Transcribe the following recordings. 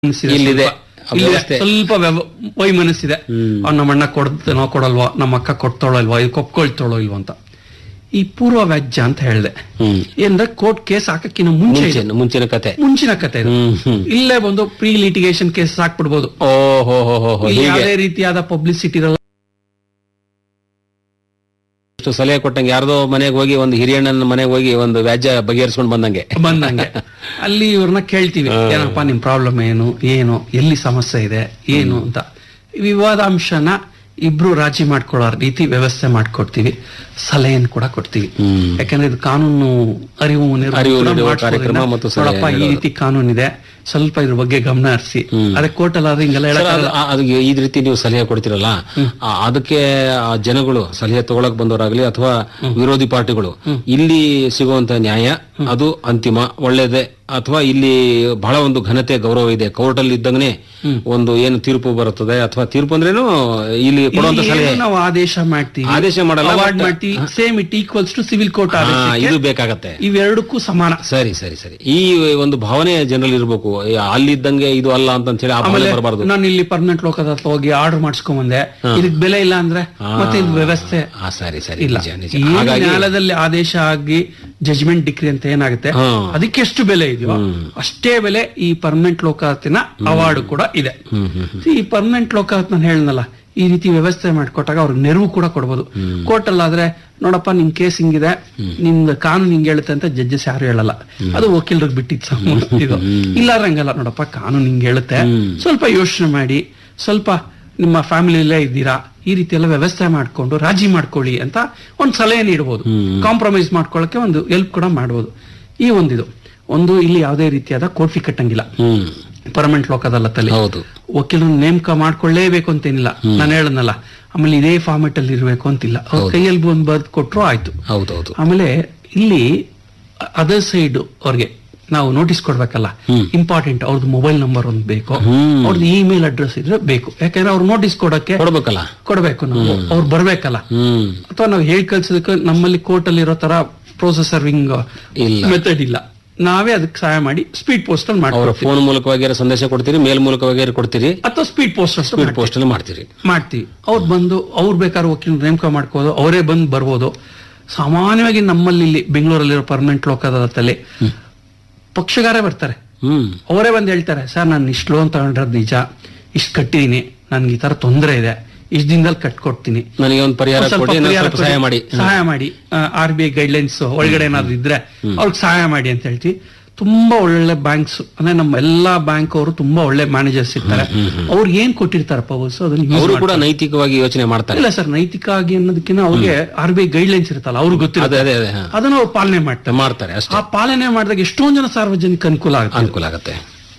ಮನಸ್ಸಿದೆ ಇಲ್ಲಿದೆ. ಸ್ವಲ್ಪ. ಇಲ್ಲಿದೆ. ವ್ಯವಸ್ಥೆ. ಸ್ವಲ್ಪ ವ್ಯವ- ವೈಮನಸ್ಸಿದೆ ಅವ್ನು ನಮ್ಮ ಅಣ್ಣ ಕೊಡ್ತೇನೋ ಕೊಡಲ್ವಾ ನಮ್ಮ ಅಕ್ಕ ಕೊಡ್ತಾಳೋ ಇಲ್ವಾ ಇದು ಕೊಪ್ಕೊಳ್ತಾಳೋ ಇಲ್ವಾ ಅಂತ ಈ ಪೂರ್ವ ವ್ಯಾಜ್ಯ ಅಂತ ಹೇಳ್ದೆ ಹ್ಮ್ ಏನಂದ್ರೆ ಕೋರ್ಟ್ ಕೇಸ್ ಹಾಕಕ್ಕಿಂತ ಮುಂಚೆ ಇದು. ಮುಂಚಿನ ಮುಂಚಿನ ಕತೆ ಮುಂಚಿನ ಕತೆ ಇದು ಹ್ಮ್ ಹ್ಮ್ ಇಲ್ಲೇ ಬಂದು ಪ್ರೀ ಲಿಟಿಗೇಷನ್ ಕೇಸ್ ಹಾಕ್ಬಿಡ್ಬೋದು ಓ ಹೋ ಹೋ ಹೋ ಹೋ ಇಲ್ಲಿ ಹೀಗೆ ಯಾವುದೇ ರೀತಿಯಾದ ಪಬ್ಲಿಸಿಟಿ ಇರಲ್ಲ ಇಷ್ಟು ಸಲಹೆ ಕೊಟ್ಟಂಗೆ ಯಾರ್ದೋ ಮನೆಗೆ ಹೋಗಿ ಒಂದು ಹಿರಿಯಣ್ಣನ ಮನೆಗೆ ಹೋಗಿ ಒಂದು ವ್ಯಾಜ್ಯ ಬಗೆಹರಿಸ್ಕೊಂಡು ಬಂದಂಗೆ ಬಂದಂಗೆ ಅಲ್ಲಿ ಇವ್ರನ್ನ ಕೇಳ್ತೀವಿ ಏನಪ್ಪ ನಿಮ್ ಪ್ರಾಬ್ಲಮ್ ಏನು ಏನು ಎಲ್ಲಿ ಸಮಸ್ಯೆ ಇದೆ ಏನು ಅಂತ ವಿವಾದಾಂಶನ ಇಬ್ರು ರಾಜಿ ಮಾಡ್ಕೊಳ್ಳೋ ರೀತಿ ವ್ಯವಸ್ಥೆ ಮಾಡ್ಕೊಡ್ತೀವಿ ಸಲಹೆಯನ್ನು ಕೂಡ ಕೊಡ್ತೀವಿ ಹ್ಮ್ ಯಾಕಂದ್ರೆ ಇದು ಕಾನೂನು ಅರಿವು ನಿರ್ವಹಣೆ ಅರಿವು ಕೂಡ ನೀಡುವ ಮಾಡ್ಸೋದ್ರಿಂದ ಕಾರ್ಯಕ್ರಮ ಮತ್ತು ಸಲಹೆ ನೋಡಪ್ಪ ಈ ನೀಡೋದು. ರೀತಿ ಕಾನೂನಿದೆ ಸ್ವಲ್ಪ ಇದ್ರ ಬಗ್ಗೆ ಗಮನ ಹರಿಸಿ ಅದೇ ಕೋರ್ಟಲ್ಲಿ ಆದ್ರೆ ಹಿಂಗೆಲ್ಲ ಸರ್, ಹೇಳಕ್ಕಾಗಲ್ಲ ಅದು- ಅದು ಈ ರೀತಿ ನೀವು ಸಲಹೆ ಕೊಡ್ತಿರಲ್ಲ ಆ, ಅದಕ್ಕೆ ಆ ಜನಗಳು ಸಲಹೆ ತಗೊಳಕ್ ಬಂದವರಾಗ್ಲಿ ಅಥವಾ ವಿರೋಧಿ ಪಾರ್ಟಿಗಳು ಇಲ್ಲಿ ಸಿಗುವಂತ ನ್ಯಾಯ ಅದು ಅಂತಿಮ ಒಳ್ಳೇದೇ ಅಥವಾ ಇಲ್ಲಿ ಬಹಳ ಒಂದು ಘನತೆ ಗೌರವ ಇದೆ ಕೋರ್ಟ್ ಅಲ್ಲಿ ಇದ್ದಂಗನೆ ಒಂದು ಏನು ತೀರ್ಪು ಬರುತ್ತದೆ ಅಥವಾ ತೀರ್ಪು ಅಂದ್ರೇನು ಇಲ್ಲಿ ಕೊಡುವಂತ ಇಲ್ಲಿ ಸಲಹೆ ಏನು ನಾವು ಆದೇಶ ಮಾಡ್ತೀವಿ ಆದೇಶ ಮಾಡಲ್ಲ, ಅವಾರ್ಡ್ but- ಮಾಡ್ತೀವಿ same it equals to civil court ಹಾ, ಆದೇಶ ಇದು ಬೇಕಾಗತ್ತೆ ಇವೆರಡಕ್ಕೂ ಸಮಾನ ಸರಿ ಸರಿ ಸರಿ ಈ ಒಂದು ಭಾವನೆ ಜನರಲ್ಲಿ ಇರ್ಬೇಕು ಈ ಅಲ್ಲಿದ್ದಂಗೆ ಇದು ಅಲ್ಲ ಅಂತ ಹೇಳಿ ಆ ಭಾವನೆ ಆಮೇಲೆ ಬರಬಾರ್ದು ನಾನು ಇಲ್ಲಿ ಪರ್ಮನೆಂಟ್ ಲೋಕದ ಹತ್ರ ಹೋಗಿ ಆರ್ಡರ್ ಮಾಡಿಸ್ಕೊಂಡ್ ಬಂದೆ ಇದಕ್ ಬೆಲೆ ಇಲ್ಲ ಅಂದ್ರೆ ಮತ್ತೆ ಇದು ವ್ಯವಸ್ಥೆ ಆ ಸರಿ ಸರಿ ಇಲ್ಲ ನಿಜ ನಿಜ ಏನು ಹಾಗಾಗಿ ನ್ಯಾಯಾಲಯದಲ್ಲಿ ಆದೇಶ ಆಗಿ ಜಜ್ಮೆಂಟ್ ಡಿಗ್ರಿ ಅಂತ ಏನಾಗುತ್ತೆ ಹಾ. ಅದಕ್ಕೆ ಎಷ್ಟು ಬೆಲೆ ಇದೆಯೋ ಅಷ್ಟೇ ಬೆಲೆ ಈ ಪರ್ಮನೆಂಟ್ ಲೋಕಾಯತಿನ ಅವಾರ್ಡ್ ಕೂಡ ಇದೆ ಹ್ಮ್ ಹ್ಮ್ ಈ ಪರ್ಮನೆಂಟ್ ಲೋಕಾಯತ್ ನಾನು ಹೇಳ್ನಲ್ಲ ಈ ರೀತಿ ವ್ಯವಸ್ಥೆ ಮಾಡಿಕೊಟ್ಟಾಗ ಅವ್ರಿಗೆ ನೆರವು ಕೂಡ ಕೊಡ್ಬೋದು ಕೋರ್ಟ್ ಅಲ್ಲಾದ್ರೆ ನೋಡಪ್ಪ ನಿಮ್ ಕೇಸ್ ಹಿಂಗಿದೆ ನಿಮ್ದು ಕಾನೂನು ಹಿಂಗ್ ಹೇಳುತ್ತೆ ಅಂತ ಜಡ್ಜಸ್ ಯಾರು ಹೇಳಲ್ಲ ಅದು ವಕೀಲರಿಗೆ ಬಿಟ್ಟಿದ್ ಸಂಬಂಧ ಇದು ಇಲ್ಲಾದ್ರೆ ಹಂಗಲ್ಲ ನೋಡಪ್ಪ ಕಾನೂನು ಹಿಂಗ್ ಹೇಳುತ್ತೆ ಸ್ವಲ್ಪ ಯೋಚನೆ ಮಾಡಿ ಸ್ವಲ್ಪ ನಿಮ್ಮ ಫ್ಯಾಮಿಲಿಯಲ್ಲೇ ಇದ್ದೀರಾ ಈ ರೀತಿ ಎಲ್ಲ ವ್ಯವಸ್ಥೆ ಮಾಡ್ಕೊಂಡು ರಾಜಿ ಮಾಡ್ಕೊಳ್ಳಿ ಅಂತ ಒಂದು ಸಲಹೆ ನೀಡಬಹುದು ಕಾಂಪ್ರಮೈಸ್ ಮಾಡ್ಕೊಳ್ಳಕ್ಕೆ ಒಂದು ಹೆಲ್ಪ್ ಕೂಡ ಮಾಡ್ಬೋದು ಈ ಒಂದಿದು ಒಂದು ಇಲ್ಲಿ ಯಾವುದೇ ರೀತಿಯಾದ ಕೋರ್ಟ್ ಫೀ ಕಟ್ಟಂಗಿಲ್ಲ ಹ್ಮ್ ಪರ್ಮನೆಂಟ್ ಲೋಕದಲ್ಲತ್ತಲ್ಲಿ ಹೌದು ವಕೀಲರನ್ನ ನೇಮಕ ಮಾಡ್ಕೊಳ್ಳೇಬೇಕು ಅಂತೇನಿಲ್ಲ ನಾನು ಹೇಳದ್ನಲ್ಲ ಆಮೇಲೆ ಇದೇ ಫಾರ್ಮೆಟ್ ಅಲ್ಲಿ ಇರಬೇಕು ಅಂತಿಲ್ಲ ಅವ್ರ ಕೈಯಲ್ಲಿ ಬಂದು ಬರ್ದು ಕೊಟ್ರು ಆಯ್ತು ಹೌದೌದು ಆಮೇಲೆ ಇಲ್ಲಿ ಅದರ್ ಸೈಡ್ ಅವ್ರಿಗೆ ನಾವು ನೋಟಿಸ್ ಕೊಡ್ಬೇಕಲ್ಲ ಇಂಪಾರ್ಟೆಂಟ್ ಅವ್ರದ್ದು ಮೊಬೈಲ್ ನಂಬರ್ ಒಂದು ಬೇಕು ಹ್ಮ್. ಅವ್ರದ್ದು ಇಮೇಲ್ ಅಡ್ರೆಸ್ ಇದ್ರೆ ಬೇಕು ಯಾಕಂದ್ರೆ ಅವ್ರು ನೋಟಿಸ್ ಕೊಡಕ್ಕೆ ಕೊಡ್ಬೇಕಲ್ಲ ಕೊಡ್ಬೇಕು ನಾವು ಅವ್ರು ಬರ್ಬೇಕಲ್ಲ ಹ್ಮ್ ಅಥವಾ ನಾವು ಹೇಳಿ ಕಳ್ಸೋದಕ್ಕೆ ನಮ್ಮಲ್ಲಿ ಕೋರ್ಟ್ ಅಲ್ಲಿ ಇರೋ ತರ ಪ್ರೋಸೆಸ್ ಸರ್ವಿಂಗ್ ಇಲ್ಲ ಮೆಥಡ್ ಇಲ್ಲ ನಾವೇ ಅದಕ್ಕೆ ಸಹಾಯ ಮಾಡಿ ಸ್ಪೀಡ್ ಪೋಸ್ಟ್ ಅಲ್ಲಿ ಅವರ ಮಾಡ್ಕೊಡ್ತೀವಿ ಫೋನ್ ಮೂಲಕವಾಗಿ ಸಂದೇಶ ಕೊಡ್ತೀರಿ ಮೇಲ್ ಮೂಲಕವಾಗಿ ಕೊಡ್ತೀರಿ ಅಥವಾ ಸ್ಪೀಡ್ ಪೋಸ್ಟ್ ಅಷ್ಟು ಸ್ಪೀಡ್ ಪೋಸ್ಟ್ ಅಲ್ಲಿ ಮಾಡ್ತೀರಿ ಮಾಡ್ತೀವಿ ಅವ್ರು ಬಂದು ಅವ್ರು ಬೇಕಾದ್ರೆ ವಕೀಲ ನೇಮಕ ಮಾಡ್ಕೋದು ಅವರೇ ಬಂದು ಬರ್ಬೋದು ಸಾಮಾನ್ಯವಾಗಿ ನಮ್ಮಲ್ಲಿ ಇಲ್ಲಿ ಬೆಂಗಳೂರಲ್ಲಿರೋ ಪರ್ಮನೆಂಟ್ ಲೋಕದಲ್ಲಿ ಪಕ್ಷಗಾರೇ ಬರ್ತಾರೆ ಹ್ಮ್ ಅವರೇ ಬಂದು ಹೇಳ್ತಾರೆ ಸರ್ ನಾನು ಇಷ್ಟು ಲೋನ್ ತಗೊಂಡಿರೋದು ನಿಜ ಇಷ್ಟು ಕಟ್ಟಿದೀನಿ ನನ್ಗೆ ಈ ತರ ತೊಂದರೆ ಇದೆ ಇಷ್ಟು ದಿನದಲ್ಲಿ ಕಟ್ಕೊಡ್ತೀನಿ ನನಗೆ ಒಂದು ಪರಿಹಾರ ಸ್ವಲ್ಪ ಕೊಡಿ ನಾನು ಪರಿಹಾರ ಸ್ವಲ್ಪ ಕೊಡಿ, ಸಹಾಯ ಮಾಡಿ ಸಹಾಯ ಮಾಡಿ ಆರ್ ಬಿ ಐ ಗೈಡ್ಲೈನ್ಸ್ ಒಳಗಡೆ ಏನಾದ್ರು ಇದ್ರೆ ಅವ್ರಿಗೆ ಸಹಾಯ ಮಾಡಿ ಅಂತ ಹೇಳ್ತೀವಿ ತುಂಬಾ ಒಳ್ಳೆ ಬ್ಯಾಂಕ್ಸ್ ಅಂದ್ರೆ ನಮ್ಮ ಎಲ್ಲಾ ಬ್ಯಾಂಕ್ ಅವರು ತುಂಬಾ ಒಳ್ಳೆ ಮ್ಯಾನೇಜರ್ಸ್ ಇರ್ತಾರೆ ಅವ್ರು ಏನ್ ಕೊಟ್ಟಿರ್ತಾರೆ ಪವರ್ಸ್ ಅದನ್ನ use ಅವರು ಕೂಡ ಮಾಡ್ತಾರೆ. ನೈತಿಕವಾಗಿ ಯೋಚನೆ ಮಾಡ್ತಾರೆ ಇಲ್ಲ ಸರ್ ನೈತಿಕ ಆಗಿ ಅನ್ನೋದಕ್ಕಿಂತ ಅವ್ರಿಗೆ ಆರ್ ಬಿ ಐ ಗೈಡ್ಲೈನ್ಸ್ ಇರುತ್ತಲ್ಲ ಅವ್ರಿಗೆ ಅದೇ ಗೊತ್ತಿರುತ್ತೆ ಅದೇ ಅದೇ ಹಾ. ಅದನ್ನ ಅವ್ರು ಪಾಲನೆ ಮಾಡ್ತಾರೆ ಮಾಡ್ತಾರೆ ಅಷ್ಟೇ ಆ ಪಾಲನೆ ಮಾಡಿದಾಗ ಎಷ್ಟೊಂದ್ ಜನ ಸಾರ್ವಜನಿಕ ಅನುಕೂಲ ಆಗುತ್ತೆ ಅನುಕೂಲ ಆಗತ್ತೆ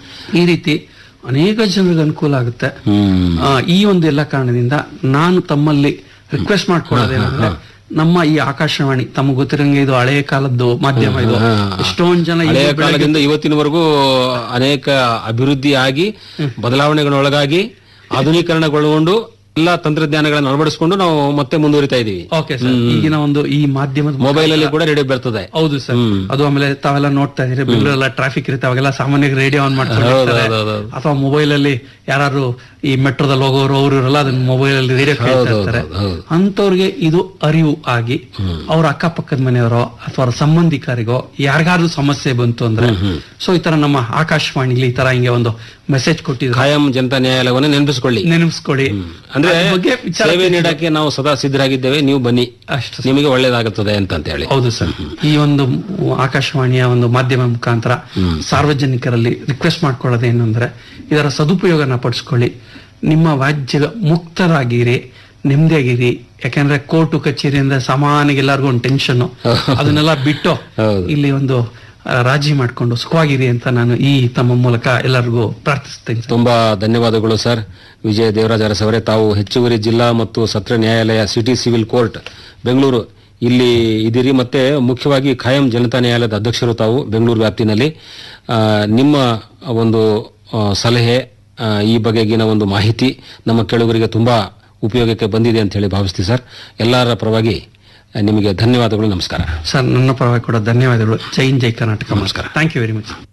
ಈ ರೀತಿ ಅನೇಕ ಜನರಿಗೆ ಅನುಕೂಲ ಆಗುತ್ತೆ ಹ್ಮ್ ಆ, ಈ ಒಂದು ಎಲ್ಲ ಕಾರಣದಿಂದ ನಾನು ತಮ್ಮಲ್ಲಿ ರಿಕ್ವೆಸ್ಟ್ ಮಾಡ್ಕೊಳ್ಳೋದೇನಂದ್ರೆ ನಮ್ಮ ಈ ಆಕಾಶವಾಣಿ ತಮಗೆ ಗೊತ್ತಿರಂಗೆ ಇದು ಹಳೆಯ ಕಾಲದ್ದು ಮಾಧ್ಯಮ ಇದು ಹಾ. ಎಷ್ಟೊಂದ್ ಜನ ಹಳೆಯ ಇದು ಬೆಳಗ್ಗೆ- ಕಾಲದಿಂದ ಇವತ್ತಿನವರೆಗೂ ಅನೇಕ ಅಭಿವೃದ್ಧಿ ಆಗಿ ಬದಲಾವಣೆಗಳೊಳಗಾಗಿ ಆಧುನೀಕರಣಗೊಳ್ಳುಕೊಂಡು ಎಲ್ಲಾ ತಂತ್ರಜ್ಞಾನಗಳನ್ನು ಅಳವಡಿಸಿಕೊಂಡು ನಾವು ಮತ್ತೆ ಮುಂದುವರಿತಾ ಇದೀವಿ ಓಕೆ ಸರ್ ಈಗಿನ ಒಂದು ಈ ಮಾಧ್ಯಮದ ಮೊಬೈಲ್ ಅಲ್ಲಿ ಕೂಡ ರೇಡಿಯೋ ಬರ್ತದೆ ಹೌದು ಸರ್ ಅದು ಆಮೇಲೆ ತಾವೆಲ್ಲ ನೋಡ್ತಾ ಇದೀರಿ ಬೆಂಗಳೂರೆಲ್ಲ ಟ್ರಾಫಿಕ್ ಇರುತ್ತೆ ಅವಾಗೆಲ್ಲ ಸಾಮಾನ್ಯವಾಗಿ ರೇಡಿಯೋ ಆನ್ ಮಾಡ್ಕೊಂಡಿರ್ತಾರೆ ಹೌದು, ಹೌದು, ಹೌದು. ಅಥವಾ ಮೊಬೈಲ್ ಅಲ್ಲಿ ಯಾರು ಈ ಮೆಟ್ರೋದಲ್ಲಿ ಹೋಗೋರು ಅವರು ಇರಲ್ಲ ಅದನ್ನ ಮೊಬೈಲ್ ಅಲ್ಲಿ ರೇಡಿಯೋ ಕೇಳ್ತಾ ಇರ್ತಾರೆ ಹೌದು, ಹೌದು. ಅಂತವ್ರಿಗೆ ಇದು ಅರಿವು ಆಗಿ ಅವ್ರ ಅಕ್ಕಪಕ್ಕದ ಮನೆಯವರೋ ಅಥವಾ ಅವ್ರ ಸಂಬಂಧಿಕರಿಗೋ ಯಾರಿಗಾದ್ರೂ ಸಮಸ್ಯೆ ಬಂತು ಅಂದ್ರೆ ಸೊ ಈ ತರ ನಮ್ಮ ಆಕಾಶವಾಣಿಲಿ ಈ ತರ ಹಿಂಗೆ ಒಂದು ಮೆಸೇಜ್ ಕೊಟ್ಟಿದ್ರು ಖಾಯಂ ಜನತಾ ನ್ಯಾಯಾಲಯವನ್ನ ನೆನಪಿಸಿಕೊಳ್ಳಿ ನೆನಪಿಸ್ಕೊಡಿ ಅಂದ್ರೆ ಅದ್ರ ಬಗ್ಗೆ ವಿಚಾರ ಸೇವೆ ನೀಡಕ್ಕೆ ನಾವು ಸದಾ ಸಿದ್ಧರಾಗಿದ್ದೇವೆ ನೀವು ಬನ್ನಿ ಅಷ್ಟು ನಿಮಗೆ ಒಳ್ಳೇದಾಗುತ್ತದೆ ಅಂತ ಅಂತ ಹೇಳಿ ಹೌದು ಸರ್ ಈ ಒಂದು ಆಕಾಶವಾಣಿಯ ಒಂದು ಮಾಧ್ಯಮ ಮುಖಾಂತರ ಸಾರ್ವಜನಿಕರಲ್ಲಿ ರಿಕ್ವೆಸ್ಟ್ ಮಾಡ್ಕೊಳ್ಳೋದೇನು ಅಂದ್ರೆ ಇದರ ಸದುಪಯೋಗನ ಪಡಿಸ್ಕೊಳ್ಳಿ ನಿಮ್ಮ ವಾಜ್ಯ ಮುಕ್ತರಾಗಿರಿ ನೆಮ್ಮದಿಯಾಗಿರಿ ಯಾಕಂದ್ರೆ ಕೋರ್ಟು ಕಚೇರಿ ಅಂದ್ರೆ ಸಾಮಾನ್ಯ ಎಲ್ಲರಿಗೂ ಒಂದು ಟೆನ್ಷನ್ ಅದನ್ನೆಲ್ಲ ಬಿಟ್ಟು ಹೌದು. ಇಲ್ಲಿ ಒಂದು ಆ, ರಾಜಿ ಮಾಡ್ಕೊಂಡು ಸುಖವಾಗಿರಿ ಅಂತ ನಾನು ಈ ತಮ್ಮ ಮೂಲಕ ಎಲ್ಲರಿಗೂ ಪ್ರಾರ್ಥಿಸ್ತೇನೆ ಸರ್. ತುಂಬಾ ಧನ್ಯವಾದಗಳು ಸರ್ ವಿಜಯ ದೇವರಾಜ್ ಅರಸ್ ಅವರೇ ತಾವು ಹೆಚ್ಚುವರಿ ಜಿಲ್ಲಾ ಮತ್ತು ಸತ್ರ ನ್ಯಾಯಾಲಯ ಸಿಟಿ ಸಿವಿಲ್ ಕೋರ್ಟ್ ಬೆಂಗಳೂರು ಇಲ್ಲಿ ಇದ್ದೀರಿ ಮತ್ತೆ ಮುಖ್ಯವಾಗಿ ಖಾಯಂ ಜನತಾ ನ್ಯಾಯಾಲಯದ ಅಧ್ಯಕ್ಷರು ತಾವು ಬೆಂಗಳೂರು ವ್ಯಾಪ್ತಿನಲ್ಲಿ ಆ, ನಿಮ್ಮ ಒಂದು ಆ, ಸಲಹೆ ಆ, ಈ ಬಗೆಗಿನ ಒಂದು ಮಾಹಿತಿ ನಮ್ಮ ಕೆಳಗರಿಗೆ ತುಂಬಾ ಉಪಯೋಗಕ್ಕೆ ಬಂದಿದೆ ಅಂತ ಹೇಳಿ ಭಾವಿಸ್ತೀವಿ ಸರ್ ಎಲ್ಲರ ಪರವಾಗಿ ಆ, ನಿಮಗೆ ಧನ್ಯವಾದಗಳು ನಮಸ್ಕಾರ ಸರ್ ನನ್ನ ಪರವಾಗಿ ಕೂಡ ಧನ್ಯವಾದಗಳು ಜೈ ಹಿಂದ್ ಜೈ ಕರ್ನಾಟಕ ನಮಸ್ಕಾರ ಥ್ಯಾಂಕ್ ಯು ವೆರಿ ಮಚ್